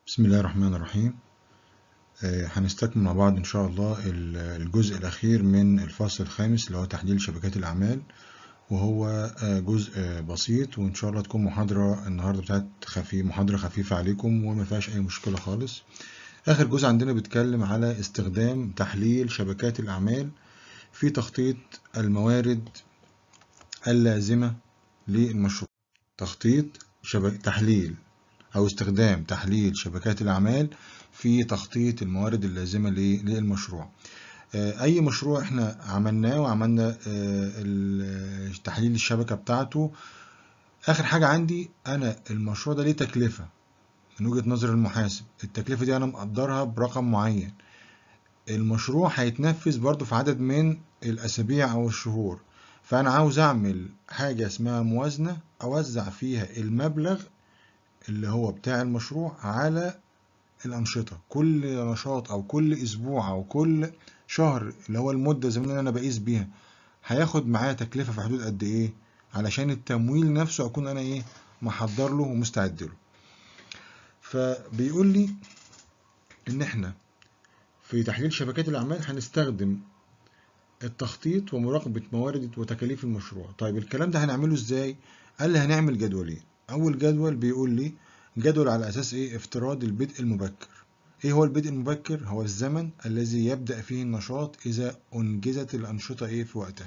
بسم الله الرحمن الرحيم آه، هنستكمل مع بعض إن شاء الله ال- الجزء الأخير من الفصل الخامس اللي هو تحليل شبكات الأعمال وهو آه، جزء آه، بسيط وإن شاء الله تكون محاضرة النهاردة بتاعت خفي محاضرة خفيفة عليكم وما فيهاش أي مشكلة خالص آخر جزء عندنا بيتكلم على استخدام تحليل شبكات الأعمال في تخطيط الموارد اللازمة للمشروع تخطيط شبك تحليل أو استخدام تحليل شبكات الأعمال في تخطيط الموارد اللازمة ل- للمشروع آه، أي مشروع إحنا عملناه وعملنا آه، ال- تحليل الشبكة بتاعته آخر حاجة عندي أنا المشروع ده ليه تكلفة من وجهة نظر المحاسب التكلفة دي أنا مقدرها برقم معين المشروع هيتنفذ برضو في عدد من الأسابيع أو الشهور فأنا عاوز أعمل حاجة اسمها موازنة أوزع فيها المبلغ اللي هو بتاع المشروع على الأنشطة كل نشاط أو كل أسبوع أو كل شهر اللي هو المدة الزمنية اللي أنا بقيس بيها هياخد معايا تكلفة في حدود قد إيه علشان التمويل نفسه أكون أنا إيه محضر له ومستعد له فبيقول لي إن إحنا في تحليل شبكات الأعمال هنستخدم التخطيط ومراقبة موارد وتكاليف المشروع طيب الكلام ده هنعمله إزاي قال لي هنعمل جدولين أول جدول بيقول لي جدول على أساس إيه افتراض البدء المبكر إيه هو البدء المبكر هو الزمن الذي يبدأ فيه النشاط إذا أنجزت الأنشطة إيه في وقتها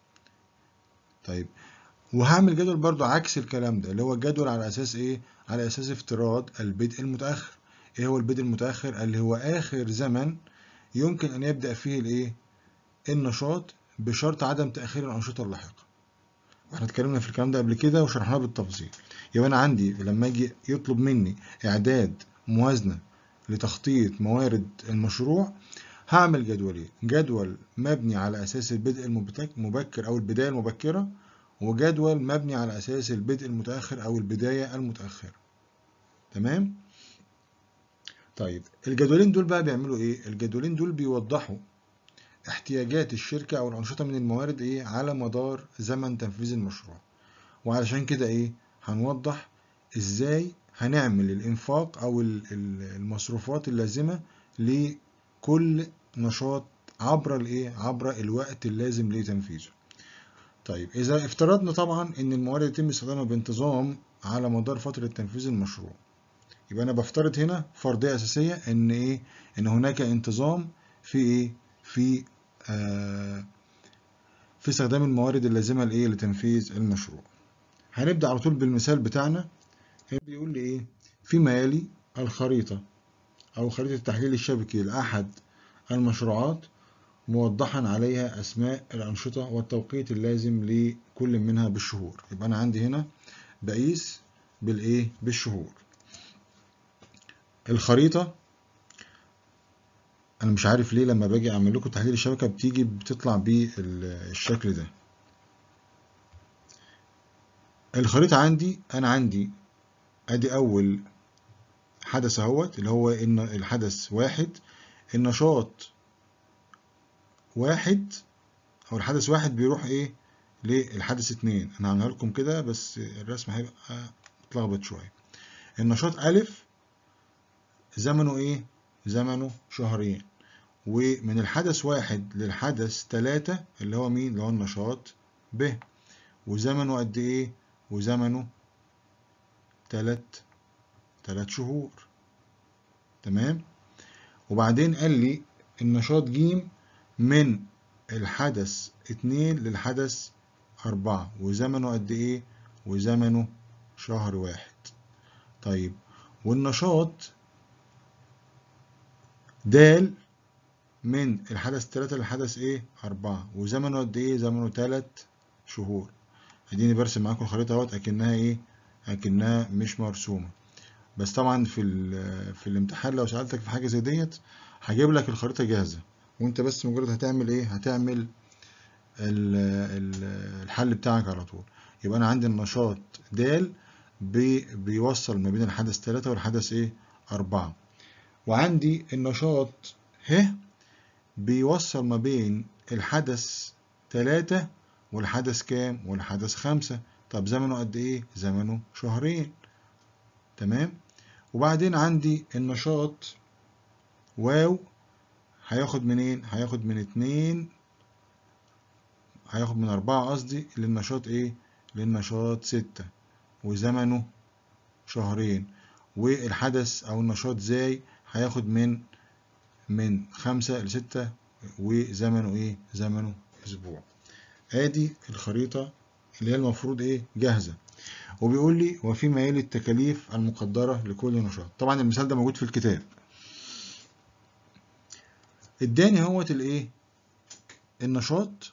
طيب وهعمل جدول برضو عكس الكلام ده اللي هو الجدول على أساس إيه على أساس افتراض البدء المتأخر إيه هو البدء المتأخر اللي هو آخر زمن يمكن أن يبدأ فيه الإيه النشاط بشرط عدم تأخير الأنشطة اللاحقة واحنا اتكلمنا في الكلام ده قبل كده وشرحناه بالتفصيل يبقى انا عندي لما اجي يطلب مني اعداد موازنه لتخطيط موارد المشروع هعمل جدولين جدول مبني على اساس البدء المبتك- المبكر او البدايه المبكره وجدول مبني على اساس البدء المتاخر او البدايه المتاخره تمام طيب الجدولين دول بقى بيعملوا ايه الجدولين دول بيوضحوا احتياجات الشركة أو الأنشطة من الموارد إيه على مدار زمن تنفيذ المشروع وعلشان كده إيه هنوضح إزاي هنعمل الإنفاق أو ال- ال- المصروفات اللازمة لكل نشاط عبر الإيه عبر الوقت اللازم لتنفيذه طيب إذا افترضنا طبعا إن الموارد يتم استخدامها بانتظام على مدار فترة تنفيذ المشروع يبقى أنا بفترض هنا فرضية أساسية إن إيه إن هناك انتظام في إيه في آه، في استخدام الموارد اللازمة لإيه لتنفيذ المشروع هنبدأ على طول بالمثال بتاعنا هنا بيقول لي إيه فيما يلي الخريطة أو خريطة التحليل الشبكي لأحد المشروعات موضحا عليها أسماء الأنشطة والتوقيت اللازم لكل منها بالشهور يبقى أنا عندي هنا بقيس بالإيه بالشهور الخريطة انا مش عارف ليه لما باجي اعمل لكم تحليل الشبكه بتيجي بتطلع بالشكل ده الخريطه عندي انا عندي ادي اول حدث اهوت اللي هو ان الحدث واحد النشاط واحد او الحدث واحد بيروح ايه للحدث اتنين انا هعملها لكم كده بس الرسم هيبقى متلخبط شويه النشاط الف زمنه ايه زمنه شهرين ومن الحدث واحد للحدث تلاتة اللي هو مين اللي هو النشاط ب وزمنه قد ايه وزمنه تلات تلات شهور تمام وبعدين قال لي النشاط ج من الحدث اتنين للحدث أربعة وزمنه قد ايه وزمنه شهر واحد طيب والنشاط د من الحدث تلاتة للحدث ايه أربعة وزمنه قد ايه زمنه تلات شهور اديني برسم معاكم الخريطة اهوت اكنها ايه اكنها مش مرسومة بس طبعا في ال- في الامتحان لو سألتك في حاجة زي ديت هجيب لك الخريطة جاهزة وانت بس مجرد هتعمل ايه هتعمل ال- ال- الحل بتاعك على طول يبقى انا عندي النشاط د بي- بيوصل ما بين الحدث تلاتة والحدث ايه أربعة وعندي النشاط ه بيوصل ما بين الحدث تلاتة والحدث كام والحدث خمسة طب زمنه قد ايه زمنه شهرين تمام وبعدين عندي النشاط واو هياخد منين هياخد من اتنين هياخد من أربعة قصدي للنشاط إيه؟ للنشاط ستة وزمنه شهرين والحدث أو النشاط زي هياخد من من خمسة لستة وزمنه إيه؟ زمنه أسبوع. آدي الخريطة اللي هي المفروض إيه؟ جاهزة. وبيقول لي وفيما يلي التكاليف المقدرة لكل نشاط. طبعا المثال ده موجود في الكتاب. اداني اهوت الايه؟ النشاط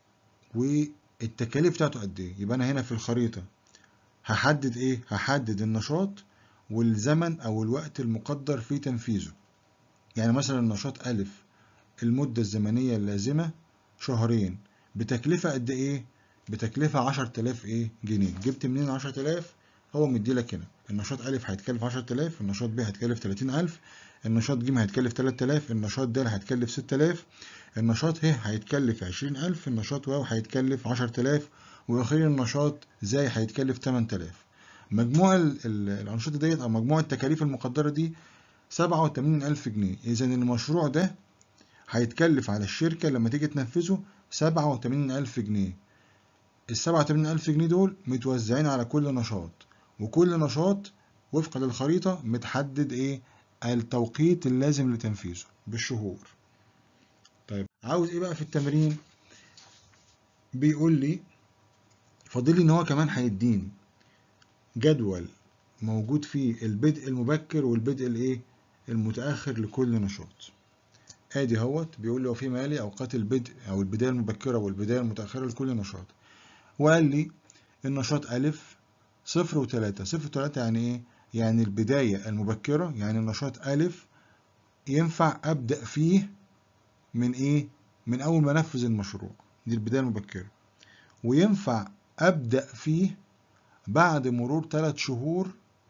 والتكاليف بتاعته قد ايه يبقى انا هنا في الخريطه هحدد ايه هحدد النشاط والزمن او الوقت المقدر في تنفيذه يعني مثلا النشاط الف المده الزمنيه اللازمه شهرين بتكلفه قد ايه بتكلفه 10000 ايه جنيه جبت منين 10000 هو مدي لك هنا النشاط الف هيتكلف 10000 النشاط ب هيتكلف 30000 النشاط ج هيتكلف 3000 النشاط د هيتكلف 6000 النشاط ه هيتكلف 20000 النشاط واو هيتكلف 10000 واخيرا النشاط زي هيتكلف 8000 مجموع الانشطه ديت او مجموع التكاليف المقدره دي 87000 جنيه اذا المشروع ده هيتكلف على الشركه لما تيجي تنفذه 87000 جنيه ال 87000 جنيه دول متوزعين على كل نشاط وكل نشاط وفقا للخريطه متحدد ايه التوقيت اللازم لتنفيذه بالشهور طيب عاوز ايه بقى في التمرين بيقول لي فاضل لي ان هو كمان هيديني جدول موجود فيه البدء المبكر والبدء الايه المتاخر لكل نشاط ادي اهوت بيقول لي وفي مالي اوقات البدء او البدايه المبكره والبدايه المتاخره لكل نشاط وقال لي النشاط الف صفر وتلاتة صفر وتلاتة يعني ايه يعني البداية المبكرة يعني النشاط ألف ينفع أبدأ فيه من إيه؟ من أول ما أنفذ المشروع دي البداية المبكرة وينفع أبدأ فيه بعد مرور ثلاث شهور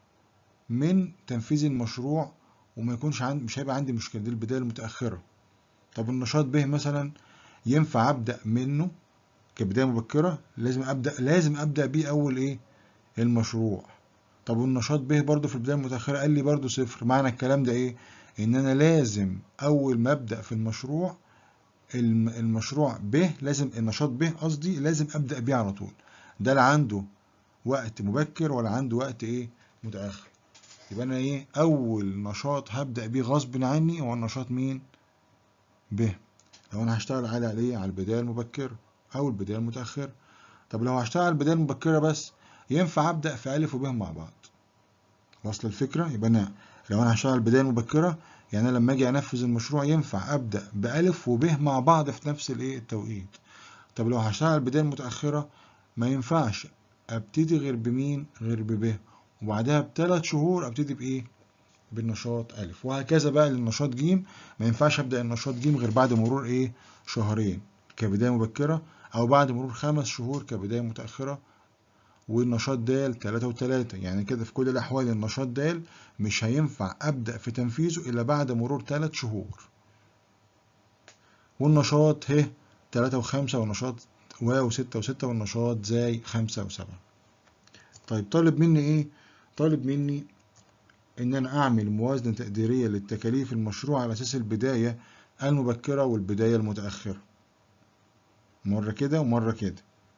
من تنفيذ المشروع وما يكونش عندي مش هيبقى عندي مشكلة دي البداية المتأخرة طب النشاط به مثلا ينفع أبدأ منه كبداية مبكرة لازم أبدأ لازم أبدأ بيه أول إيه؟ المشروع طب والنشاط ب برضه في البدايه المتاخره قال لي برضه صفر معنى الكلام ده ايه ان انا لازم اول ما ابدا في المشروع المشروع ب لازم النشاط ب قصدي لازم ابدا بيه على طول ده لا عنده وقت مبكر ولا عنده وقت ايه متاخر يبقى انا ايه اول نشاط هبدا بيه غصب عني هو النشاط مين ب لو انا هشتغل على ايه على البدايه المبكره او البدايه المتاخره طب لو هشتغل على البدايه المبكره بس ينفع ابدا في الف وب مع بعض واصل الفكره يبقى انا لو انا هشتغل البدايه المبكره يعني انا لما اجي انفذ المشروع ينفع ابدا بالف وب مع بعض في نفس الايه التوقيت طب لو هشتغل البدايه المتاخره ما ينفعش ابتدي غير بمين غير بب وبعدها بثلاث شهور ابتدي بايه بالنشاط الف وهكذا بقى للنشاط ج ما ينفعش ابدا النشاط ج غير بعد مرور ايه شهرين كبدايه مبكره او بعد مرور خمس شهور كبدايه متاخره والنشاط د 3 و3 يعني كده في كل الأحوال النشاط د مش هينفع أبدأ في تنفيذه إلا بعد مرور 3 شهور والنشاط ه 3 و5 والنشاط و 6 و6 والنشاط زي 5 و7 طيب طالب مني إيه؟ طالب مني إن أنا أعمل موازنة تقديرية للتكاليف المشروع على أساس البداية المبكرة والبداية المتأخرة مرة كده ومرة كده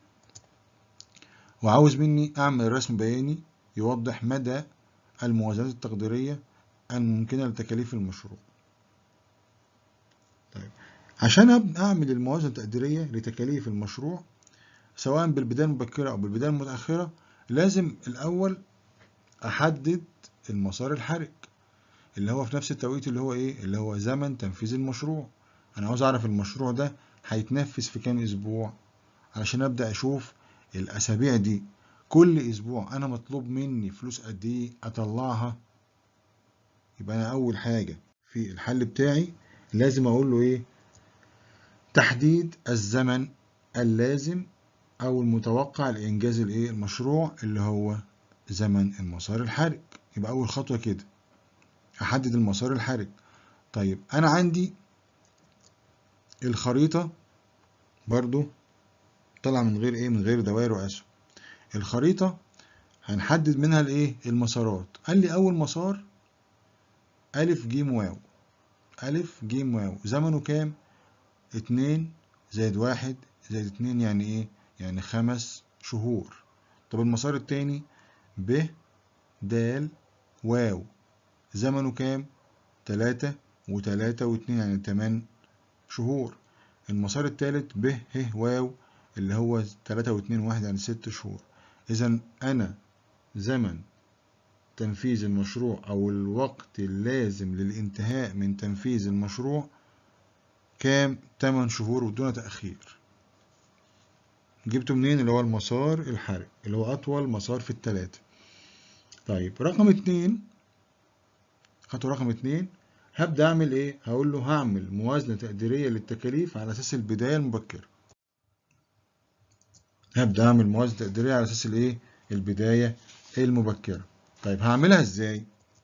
وعاوز مني أعمل رسم بياني يوضح مدى الموازنات التقديرية الممكنة لتكاليف المشروع طيب عشان أعمل الموازنة التقديرية لتكاليف المشروع سواء بالبداية المبكرة أو بالبداية المتأخرة لازم الأول أحدد المسار الحرج اللي هو في نفس التوقيت اللي هو إيه اللي هو زمن تنفيذ المشروع أنا عاوز أعرف المشروع ده هيتنفذ في كام أسبوع علشان أبدأ أشوف الأسابيع دي كل أسبوع أنا مطلوب مني فلوس قد إيه أطلعها يبقى أنا أول حاجة في الحل بتاعي لازم أقول له إيه تحديد الزمن اللازم أو المتوقع لإنجاز الإيه المشروع اللي هو زمن المسار الحرج يبقى أول خطوة كده أحدد المسار الحرج طيب أنا عندي الخريطة برضو طالعة من غير ايه من غير دوائر واسهم الخريطة هنحدد منها الايه المسارات قال لي اول مسار ألف جيم واو ألف جيم واو زمنه كام؟ اتنين زائد واحد زائد اتنين يعني ايه؟ يعني خمس شهور طب المسار التاني ب د واو زمنه كام؟ تلاتة وتلاتة واتنين يعني تمن شهور المسار التالت ب ه واو اللي هو تلاتة واتنين واحد يعني ست شهور إذا أنا زمن تنفيذ المشروع أو الوقت اللازم للانتهاء من تنفيذ المشروع كام؟ تمن شهور ودون تأخير جبته منين اللي هو المسار الحرج اللي هو أطول مسار في التلاتة طيب رقم اتنين خطوة رقم اتنين هبدأ أعمل إيه؟ هقول له هعمل موازنة تقديرية للتكاليف على أساس البداية المبكرة هبدأ أعمل موازنة تقديرية على أساس الإيه؟ البداية المبكرة طيب هعملها إزاي؟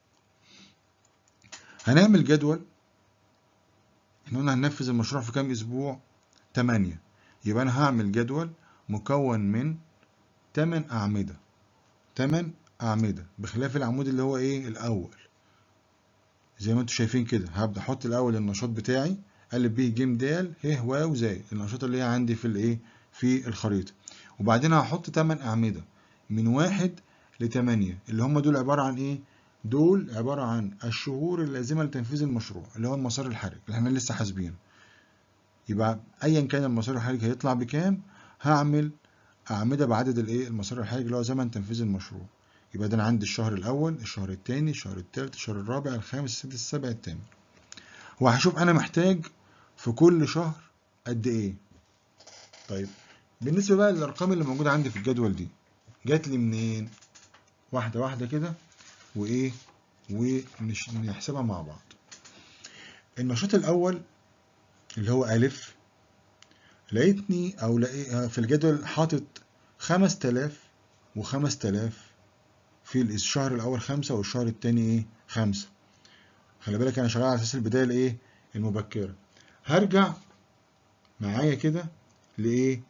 هنعمل جدول احنا قلنا هننفذ المشروع في كام أسبوع؟ تمانية يبقى أنا هعمل جدول مكون من تمن أعمدة تمن أعمدة بخلاف العمود اللي هو إيه؟ الأول زي ما انتم شايفين كده هبدأ أحط الأول النشاط بتاعي أ ب ج د ه واو زائد النشاط اللي هي عندي في الإيه؟ في الخريطة وبعدين هحط تمن أعمدة من واحد لتمانية اللي هم دول عبارة عن إيه؟ دول عبارة عن الشهور اللازمة لتنفيذ المشروع اللي هو المسار الحرج اللي احنا لسه حاسبينه يبقى أيا كان المسار الحرج هيطلع بكام هعمل أعمدة بعدد الإيه؟ المسار الحرج اللي هو زمن تنفيذ المشروع يبقى ده أنا عندي الشهر الأول الشهر التاني الشهر التالت الشهر الرابع الخامس السادس السابع الثامن وهشوف أنا محتاج في كل شهر قد إيه طيب بالنسبة بقى للأرقام اللي موجودة عندي في الجدول دي جات لي منين؟ واحدة واحدة كده وإيه؟ ونحسبها مع بعض. النشاط الأول اللي هو ألف لقيتني أو لقيت في الجدول حاطط خمس تلاف وخمس تلاف في الشهر الأول خمسة والشهر التاني إيه؟ خمسة. خلي بالك أنا شغال على أساس البداية الإيه؟ المبكرة. هرجع معايا كده لإيه؟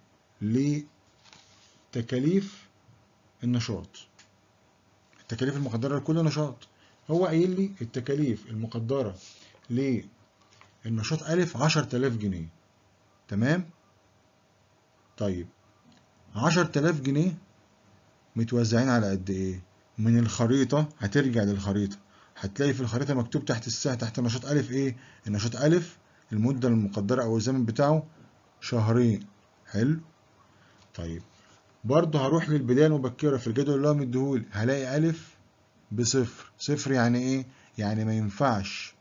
لتكاليف النشاط التكاليف المقدرة لكل نشاط هو قايل لي التكاليف المقدرة للنشاط ألف عشر تلاف جنيه تمام طيب عشر تلاف جنيه متوزعين على قد إيه من الخريطة هترجع للخريطة هتلاقي في الخريطة مكتوب تحت الساعة تحت النشاط ألف إيه النشاط ألف المدة المقدرة أو الزمن بتاعه شهرين حلو طيب برضه هروح للبداية المبكرة في الجدول اللي هو مديهولي هلاقي ألف بصفر صفر يعني إيه؟ يعني ما ينفعش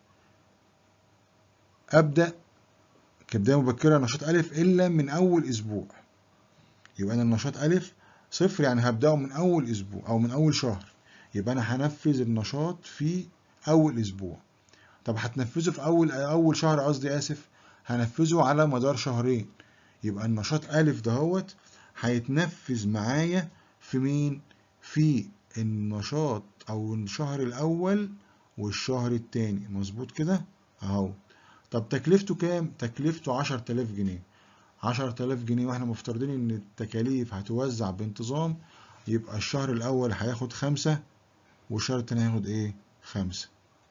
أبدأ كبداية مبكرة نشاط ألف إلا من أول أسبوع يبقى أنا النشاط ألف صفر يعني هبدأه من أول أسبوع أو من أول شهر يبقى أنا هنفذ النشاط في أول أسبوع طب هتنفذه في أول أول شهر قصدي آسف هنفذه على مدار شهرين يبقى النشاط ألف دهوت هيتنفذ معايا في مين؟ في النشاط أو الشهر الأول والشهر التاني مظبوط كده؟ أهو طب تكلفته كام؟ تكلفته عشر تلاف جنيه عشر تلاف جنيه واحنا مفترضين إن التكاليف هتوزع بانتظام يبقى الشهر الأول هياخد خمسة والشهر التاني هياخد إيه؟ خمسة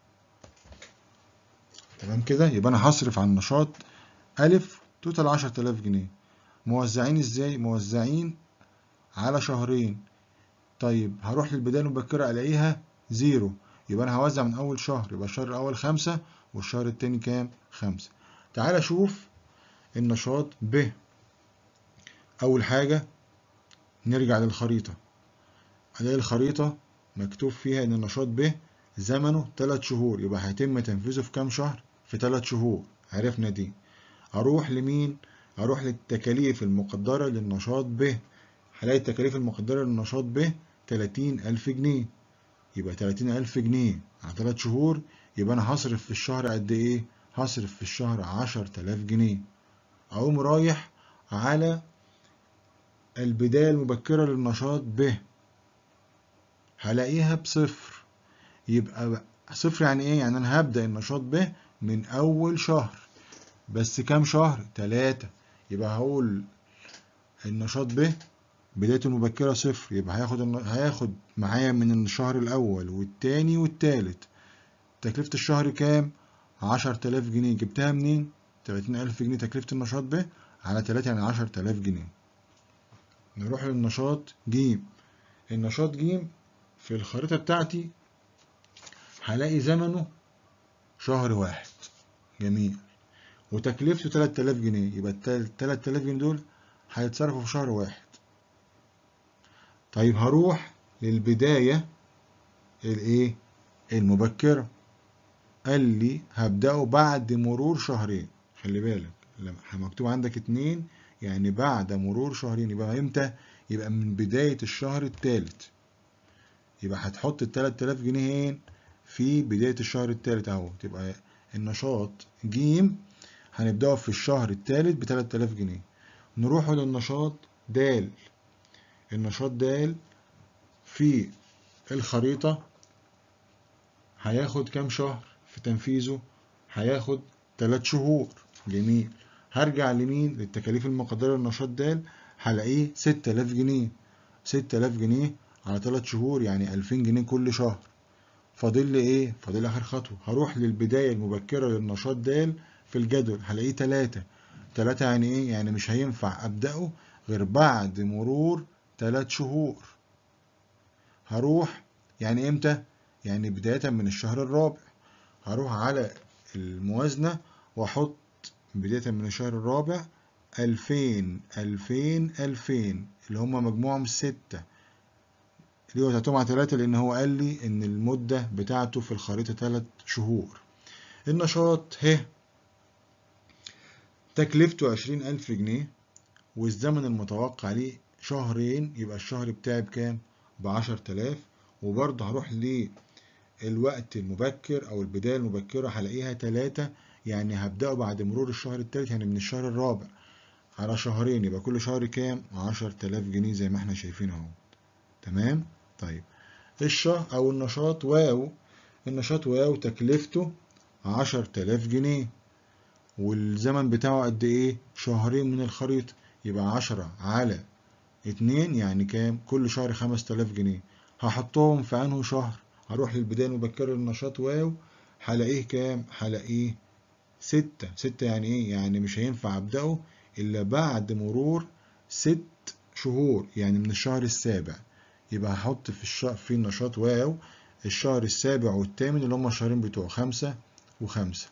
تمام كده؟ يبقى أنا هصرف على النشاط ألف توتال عشر تلاف جنيه موزعين ازاي موزعين على شهرين طيب هروح للبداية المبكرة الاقيها زيرو يبقى انا هوزع من اول شهر يبقى الشهر الاول خمسة والشهر التاني كام خمسة تعال اشوف النشاط ب اول حاجة نرجع للخريطة الاقي الخريطة مكتوب فيها ان النشاط ب زمنه 3 شهور يبقى هيتم تنفيذه في كام شهر في 3 شهور عرفنا دي اروح لمين هروح للتكاليف المقدرة للنشاط ب هلاقي التكاليف المقدرة للنشاط ب 30000 جنيه يبقى 30000 جنيه على 3 شهور يبقى أنا هصرف في الشهر قد إيه؟ هصرف في الشهر 10000 جنيه أقوم رايح على البداية المبكرة للنشاط ب هلاقيها بصفر يبقى صفر يعني إيه؟ يعني أنا هبدأ النشاط ب من أول شهر بس كام شهر؟ تلاتة يبقى هقول النشاط ب بدايته المبكرة صفر يبقى هياخد هياخد معايا من الشهر الأول والتاني والتالت تكلفة الشهر كام؟ 10000 جنيه جبتها منين؟ 30000 جنيه تكلفة النشاط ب على 3 يعني 10000 جنيه نروح للنشاط ج النشاط ج في الخريطة بتاعتي هلاقي زمنه شهر واحد جميل وتكلفته 3000 جنيه يبقى ال 3000 جنيه دول هيتصرفوا في شهر واحد طيب هروح للبداية الايه المبكرة قال لي هبدأه بعد مرور شهرين خلي بالك لما مكتوب عندك اتنين يعني بعد مرور شهرين يبقى امتى يبقى من بداية الشهر الثالث يبقى هتحط ال 3000 جنيه في بداية الشهر الثالث اهو تبقى النشاط ج هنبدأه في الشهر الثالث ب 3000 جنيه نروح للنشاط د النشاط د في الخريطة هياخد كام شهر في تنفيذه هياخد 3 شهور جميل هرجع لمين للتكاليف المقدرة للنشاط د هلاقيه 6000 جنيه 6000 جنيه على 3 شهور يعني 2000 جنيه كل شهر فاضل لي ايه فاضل لي اخر خطوه هروح للبدايه المبكره للنشاط د في الجدول هلاقيه 3 3 يعني ايه يعني مش هينفع ابداه غير بعد مرور 3 شهور هروح يعني امتى يعني بدايه من الشهر الرابع هروح على الموازنه واحط بدايه من الشهر الرابع 2000 2000 2000 اللي هم مجموعهم ستة ليه وزعتهم على تلاتة لأن هو قال لي إن المدة بتاعته في الخريطة تلات شهور النشاط ه تكلفته عشرين ألف جنيه والزمن المتوقع ليه شهرين يبقى الشهر بتاعي بكام؟ بعشر تلاف وبرضه هروح للوقت المبكر أو البداية المبكرة هلاقيها تلاتة يعني هبدأه بعد مرور الشهر التالت يعني من الشهر الرابع على شهرين يبقى كل شهر كام؟ عشر تلاف جنيه زي ما احنا شايفين اهو تمام؟ طيب الشهر أو النشاط واو النشاط واو تكلفته عشر تلاف جنيه والزمن بتاعه قد إيه؟ شهرين من الخريطة يبقى عشرة على اتنين يعني كام؟ كل شهر خمس تلاف جنيه هحطهم في أنه شهر هروح للبداية المبكرة للنشاط واو هلاقيه كام؟ هلاقيه ستة ستة يعني إيه؟ يعني مش هينفع أبدأه إلا بعد مرور ست شهور يعني من الشهر السابع يبقى هحط في الشهر في النشاط واو الشهر السابع والثامن اللي هم الشهرين بتوع خمسة وخمسة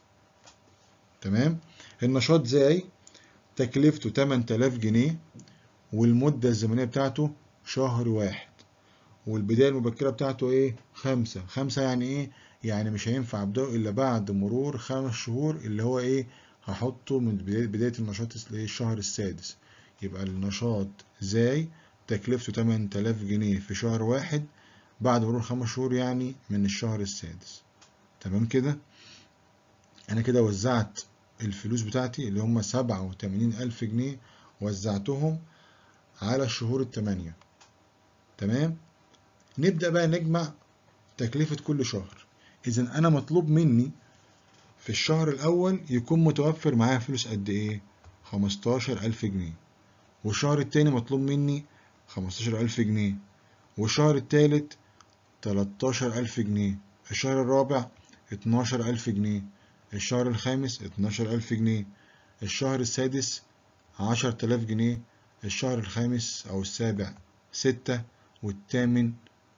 تمام النشاط زي تكلفته 8000 جنيه والمدة الزمنية بتاعته شهر واحد والبداية المبكرة بتاعته ايه خمسة خمسة يعني ايه يعني مش هينفع ابدأه الا بعد مرور خمس شهور اللي هو ايه هحطه من بداية, بداية النشاط الشهر السادس يبقى النشاط زي تكلفته 8000 جنيه في شهر واحد بعد مرور خمس شهور يعني من الشهر السادس تمام كده انا كده وزعت الفلوس بتاعتي اللي هم سبعة وتمانين ألف جنيه وزعتهم على الشهور التمانية تمام نبدأ بقى نجمع تكلفة كل شهر إذا أنا مطلوب مني في الشهر الأول يكون متوفر معايا فلوس قد إيه؟ خمستاشر ألف جنيه والشهر التاني مطلوب مني خمستاشر ألف جنيه والشهر التالت تلاتاشر ألف جنيه الشهر الرابع اتناشر ألف جنيه الشهر الخامس اتناشر ألف جنيه الشهر السادس عشر تلاف جنيه الشهر الخامس أو السابع ستة والثامن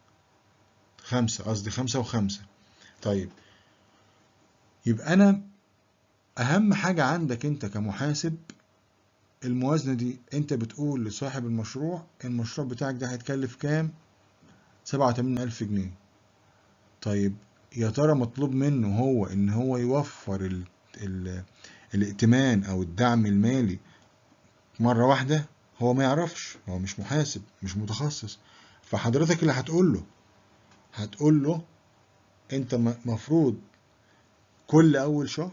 خمسة قصدي خمسة وخمسة طيب يبقى أنا أهم حاجة عندك أنت كمحاسب الموازنة دي أنت بتقول لصاحب المشروع المشروع بتاعك ده هيتكلف كام؟ سبعة وتمانين ألف جنيه طيب يا ترى مطلوب منه هو ان هو يوفر ال ال الائتمان او الدعم المالي مرة واحدة هو ما يعرفش هو مش محاسب مش متخصص فحضرتك اللي هتقول له هتقول له انت مفروض كل اول شهر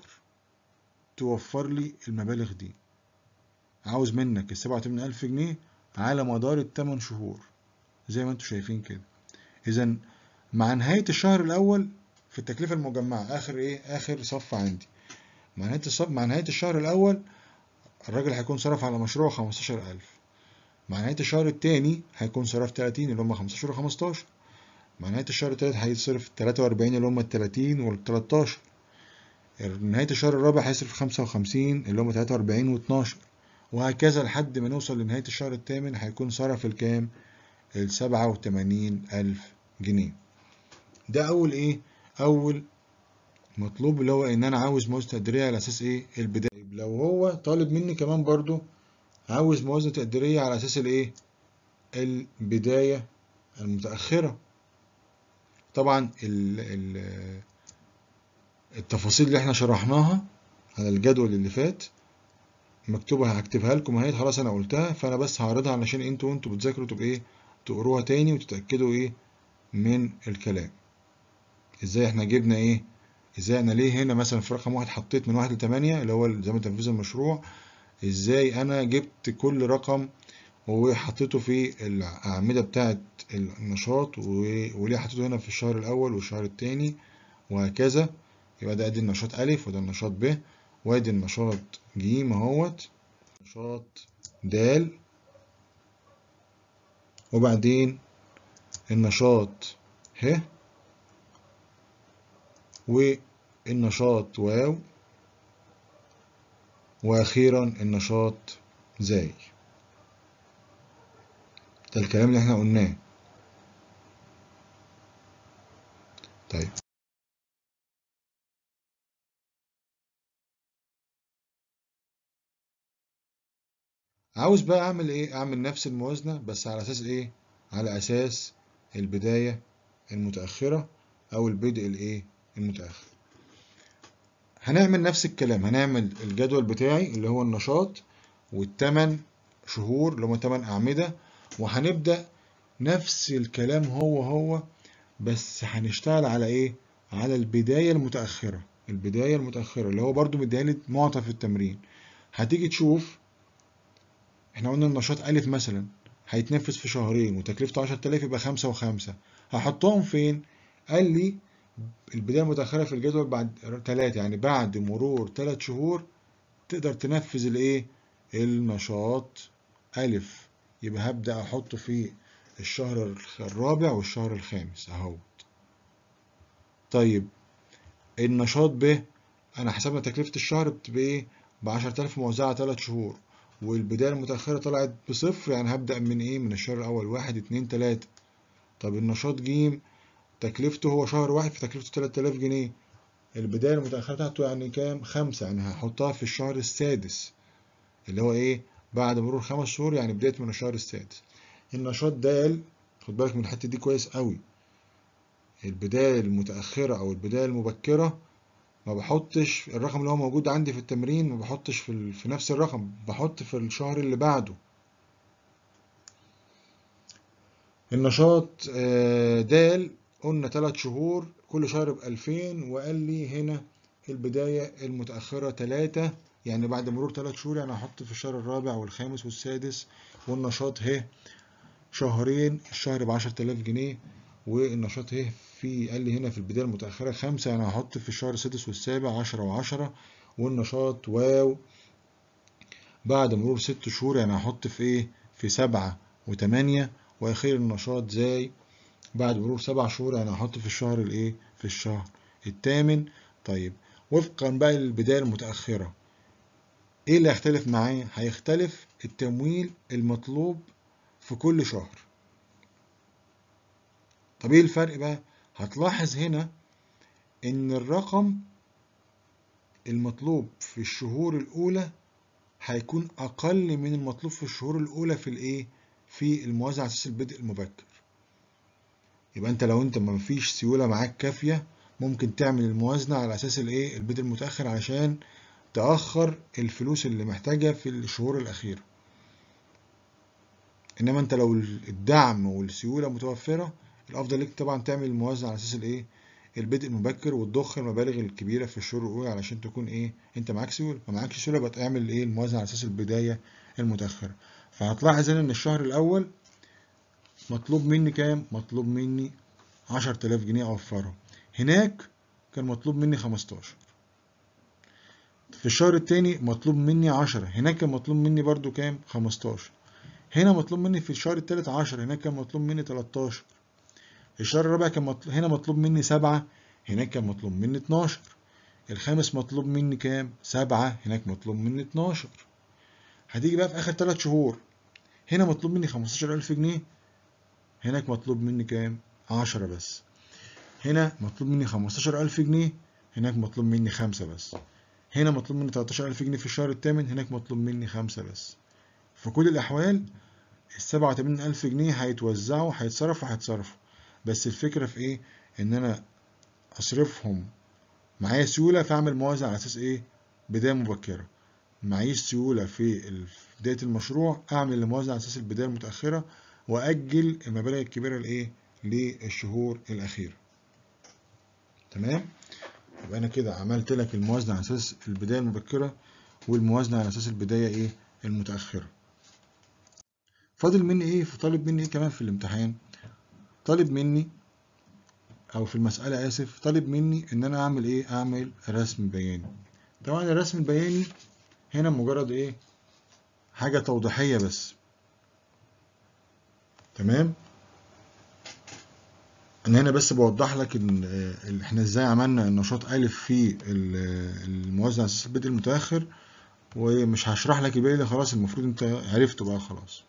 توفر لي المبالغ دي عاوز منك السبعة وتمانين ألف جنيه على مدار التمن شهور زي ما انتوا شايفين كده اذا مع نهاية الشهر الأول في التكلفة المجمعة آخر إيه؟ آخر صف عندي. مع نهاية الصف مع نهاية الشهر الأول الراجل هيكون صرف على مشروع 15000 مع نهاية الشهر التاني هيكون صرف 30 اللي هم 15 و15 مع نهاية الشهر التالت هيصرف 43 اللي هم ال 30 وال 13 نهاية الشهر الرابع هيصرف 55 اللي هم 43 و 12 وهكذا لحد ما نوصل لنهاية الشهر الثامن هيكون صرف الكام؟ ال 87 ألف جنيه ده أول إيه؟ أول مطلوب اللي هو إن أنا عاوز موازنة تقديرية على أساس إيه؟ البداية لو هو طالب مني كمان برضو عاوز موازنة تقديرية على أساس الإيه؟ البداية المتأخرة طبعا ال ال التفاصيل اللي احنا شرحناها على الجدول اللي فات مكتوبة هكتبها لكم اهي خلاص انا قلتها فانا بس هعرضها علشان انتوا وانتوا بتذاكروا تبقى ايه تقروها تاني وتتأكدوا ايه من الكلام ازاي احنا جبنا ايه ازاي انا ليه هنا مثلا في رقم واحد حطيت من واحد لتمانية اللي هو زمن تنفيذ المشروع ازاي انا جبت كل رقم وحطيته في الأعمدة بتاعة النشاط وليه حطيته هنا في الشهر الأول والشهر التاني وهكذا يبقى ده ادي النشاط ألف وده النشاط ب وادي النشاط ج اهوت نشاط د وبعدين النشاط ه والنشاط واو وأخيرا النشاط زاي ده الكلام اللي احنا قلناه طيب عاوز بقى اعمل ايه اعمل نفس الموازنة بس على اساس ايه على اساس البداية المتأخرة او البدء الايه المتأخر هنعمل نفس الكلام هنعمل الجدول بتاعي اللي هو النشاط والثمان شهور اللي هم 8 أعمدة وهنبدأ نفس الكلام هو هو بس هنشتغل على ايه على البداية المتأخرة البداية المتأخرة اللي هو برضو مديهالي معطى في التمرين هتيجي تشوف احنا قلنا النشاط ألف مثلا هيتنفذ في شهرين وتكلفته 10000 يبقى خمسة وخمسة هحطهم فين؟ قال لي البداية المتأخرة في الجدول بعد تلاتة يعني بعد مرور تلات شهور تقدر تنفذ الايه؟ النشاط ألف يبقى هبدأ أحطه في الشهر الرابع والشهر الخامس أهوت طيب النشاط ب أنا حسبنا تكلفة الشهر بتبقى إيه؟ بعشرة آلاف موزعة تلات شهور والبداية المتأخرة طلعت بصفر يعني هبدأ من إيه؟ من الشهر الأول واحد اتنين تلاتة طب النشاط ج تكلفته هو شهر واحد فتكلفته تلات آلاف جنيه البداية المتأخرة بتاعته يعني كام؟ خمسة يعني هحطها في الشهر السادس اللي هو إيه؟ بعد مرور خمس شهور يعني بداية من الشهر السادس النشاط د خد بالك من الحتة دي كويس قوي البداية المتأخرة أو البداية المبكرة ما بحطش الرقم اللي هو موجود عندي في التمرين ما بحطش في, ال... في نفس الرقم بحط في الشهر اللي بعده النشاط د قلنا تلات شهور كل شهر بألفين وقال لي هنا البداية المتأخرة تلاتة يعني بعد مرور تلات شهور يعني هحط في الشهر الرابع والخامس والسادس والنشاط ه شهرين الشهر بعشرة آلاف جنيه والنشاط ه في قال لي هنا في البداية المتأخرة خمسة يعني هحط في الشهر السادس والسابع عشرة وعشرة والنشاط واو بعد مرور ست شهور يعني هحط في ايه في سبعة وتمانية وأخير النشاط زي بعد مرور سبع شهور يعني هحط في الشهر الايه في الشهر الثامن طيب وفقا بقى للبداية المتأخرة ايه اللي هيختلف معايا هيختلف التمويل المطلوب في كل شهر طب ايه الفرق بقى هتلاحظ هنا ان الرقم المطلوب في الشهور الاولى هيكون اقل من المطلوب في الشهور الاولى في الايه في الموازنه على اساس البدء المبكر يبقى انت لو انت ما فيش سيوله معاك كافيه ممكن تعمل الموازنه على اساس الايه البدء المتاخر عشان تأخر الفلوس اللي محتاجها في الشهور الأخيرة إنما أنت لو الدعم والسيولة متوفرة الأفضل ليك طبعا تعمل الموازنة على أساس الإيه البدء المبكر وتضخ المبالغ الكبيرة في الشهور الأولى علشان تكون إيه أنت معاك سيولة ما معاكش سيولة يبقى تعمل إيه الموازنة على أساس البداية المتأخرة فهتلاحظ هنا إن الشهر الأول مطلوب مني كام؟ مطلوب مني عشرة آلاف جنيه أوفرهم هناك كان مطلوب مني خمستاشر في الشهر التاني مطلوب مني عشرة هناك كان مطلوب مني برضو كام خمستاشر هنا مطلوب مني في الشهر التالت عشرة هناك كان مطلوب مني تلاتاشر الشهر الرابع كان مطلوب هنا مطلوب مني سبعة هناك كان مطلوب مني 12 الخامس مطلوب مني كام؟ سبعة هناك مطلوب مني 12 هتيجي بقى في آخر تلات شهور هنا مطلوب مني 15000 جنيه هناك مطلوب مني كام؟ 10 بس هنا مطلوب مني 15000 جنيه هناك مطلوب مني خمسة بس هنا مطلوب مني 13000 جنيه في الشهر الثامن هناك مطلوب مني خمسة بس في كل الأحوال السبعة وتمانين ألف جنيه هيتوزعوا هيتصرفوا هيتصرفوا بس الفكرة في إيه؟ إن أنا أصرفهم معايا سيولة فأعمل موازنة على أساس إيه؟ بداية مبكرة معيش سيولة في بداية المشروع أعمل الموازنة على أساس البداية المتأخرة وأجل المبالغ الكبيرة لإيه؟ للشهور الأخيرة تمام؟ يبقى أنا كده عملت لك الموازنة على أساس البداية المبكرة والموازنة على أساس البداية إيه؟ المتأخرة فاضل مني ايه طالب مني ايه كمان في الامتحان طالب مني او في المسألة اسف طالب مني ان انا اعمل ايه اعمل رسم بياني طبعا الرسم البياني هنا مجرد ايه حاجة توضيحية بس تمام انا هنا بس بوضح لك ان احنا ازاي عملنا النشاط الف في الموازنة على اساس البدء المتأخر ومش هشرح لك الباقي ده خلاص المفروض انت عرفته بقى خلاص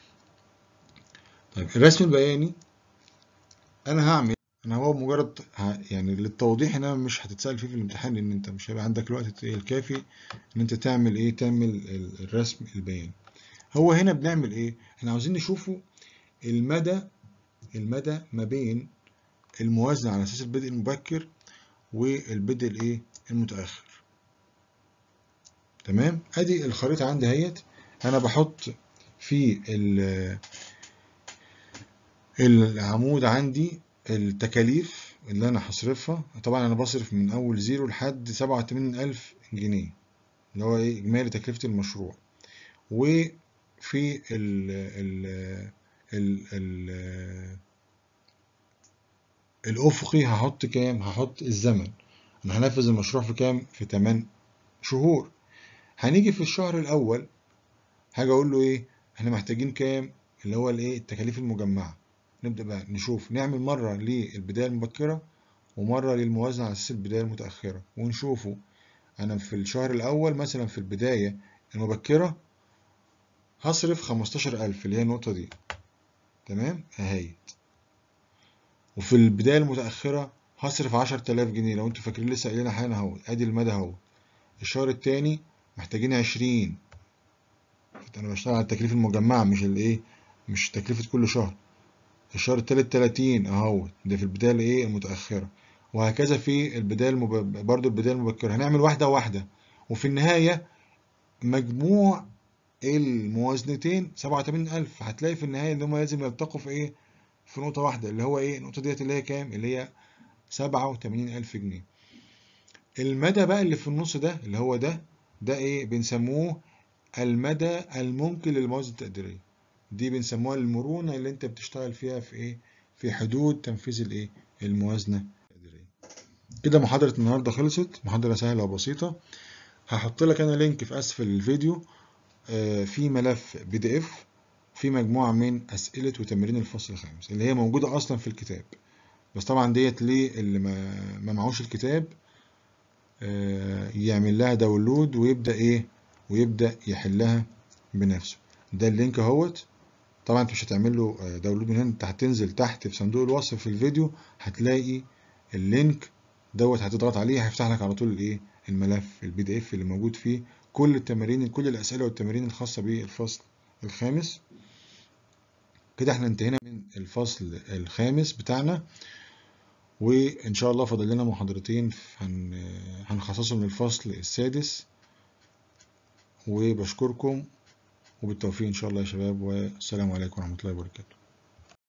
طيب الرسم البياني انا هعمل انا هو مجرد يعني للتوضيح ان انا مش هتتسال فيه في الامتحان لان انت مش هيبقى عندك الوقت الكافي ان انت تعمل ايه تعمل الرسم البياني هو هنا بنعمل ايه احنا عاوزين نشوفه المدى المدى ما بين الموازنة على اساس البدء المبكر والبدء الايه المتاخر تمام ادي الخريطه عندي اهيت انا بحط في العمود عندي التكاليف اللي انا هصرفها طبعا انا بصرف من اول زيرو لحد سبعة وتمانين الف جنيه اللي هو ايه اجمالي تكلفة المشروع وفي ال ال ال ال الافقي هحط كام هحط الزمن انا هنفذ المشروع في كام في 8 شهور هنيجي في الشهر الاول هاجي اقول له ايه احنا محتاجين كام اللي هو الايه التكاليف المجمعه نبدأ بقى نشوف نعمل مرة للبداية المبكرة ومرة للموازنة على أساس البداية المتأخرة ونشوفه أنا في الشهر الأول مثلا في البداية المبكرة هصرف خمستاشر ألف اللي هي النقطة دي تمام أهيت وفي البداية المتأخرة هصرف عشر تلاف جنيه لو انتوا فاكرين لسه قايلين حاجة اهو ادي المدى اهو الشهر التاني محتاجين عشرين انا بشتغل على التكليف المجمعة مش الايه مش تكلفة كل شهر الشهر التالت 30 اهو ده في البداية الايه المتأخرة وهكذا في البداية المب... برضو البداية المبكرة هنعمل واحدة واحدة وفي النهاية مجموع الموازنتين 87000 هتلاقي في النهاية ان هم لازم يلتقوا في ايه في نقطة واحدة اللي هو ايه النقطة ديت اللي هي كام اللي هي 87000 جنيه المدى بقى اللي في النص ده اللي هو ده ده ايه بنسموه المدى الممكن للموازنة التقديرية دي بنسموها المرونة اللي انت بتشتغل فيها في ايه في حدود تنفيذ الايه الموازنة التقديرية كده محاضرة النهاردة خلصت محاضرة سهلة وبسيطة هحط لك انا لينك في اسفل الفيديو آه في ملف بي دي اف في مجموعة من اسئلة وتمارين الفصل الخامس اللي هي موجودة اصلا في الكتاب بس طبعا ديت ليه اللي ما, ما معهوش الكتاب آه يعمل لها داونلود ويبدأ ايه ويبدأ يحلها بنفسه ده اللينك اهوت طبعا انت مش هتعمل له داونلود من هنا انت هتنزل تحت في صندوق الوصف في الفيديو هتلاقي اللينك دوت هتضغط عليه هيفتح لك على طول الايه الملف البي دي اف اللي موجود فيه كل التمارين كل الاسئله والتمارين الخاصه بالفصل الخامس كده احنا انتهينا من الفصل الخامس بتاعنا وان شاء الله فاضل لنا محاضرتين هنخصصهم للفصل السادس وبشكركم وبالتوفيق إن شاء الله يا شباب والسلام عليكم ورحمة الله وبركاته